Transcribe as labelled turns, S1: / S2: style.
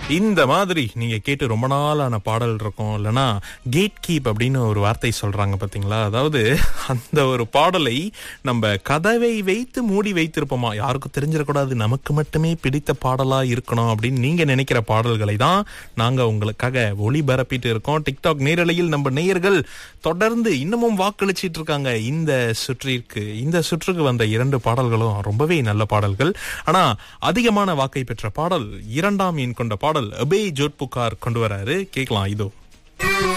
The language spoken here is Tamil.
S1: இந்த மாதிரி நீங்க கேட்டு ரொம்ப நாளான பாடல் இருக்கும் இல்லனா கேட் கீப் அப்படின்னு ஒரு வார்த்தை சொல்றாங்க பாத்தீங்களா அதாவது அந்த ஒரு பாடலை நம்ம கதவை வைத்து மூடி வைத்திருப்போமா யாருக்கும் தெரிஞ்சிடக்கூடாது நமக்கு மட்டுமே பிடித்த பாடலா இருக்கணும் அப்படின்னு நீங்க நினைக்கிற பாடல்களை தான் நாங்க உங்களுக்காக ஒளிபரப்பிட்டு இருக்கோம் டிக்டாக் நேரலையில் நம்ம நேயர்கள் தொடர்ந்து இன்னமும் வாக்களிச்சிட்டு இருக்காங்க இந்த சுற்றிற்கு இந்த சுற்றுக்கு வந்த இரண்டு பாடல்களும் ரொம்பவே நல்ல பாடல்கள் ஆனா அதிகமான வாக்கை பெற்ற பாடல் இரண்டாம் எண் கொண்ட பாடல் அபே ஜோட்புகார் கொண்டு வராரு கேட்கலாம் இதோ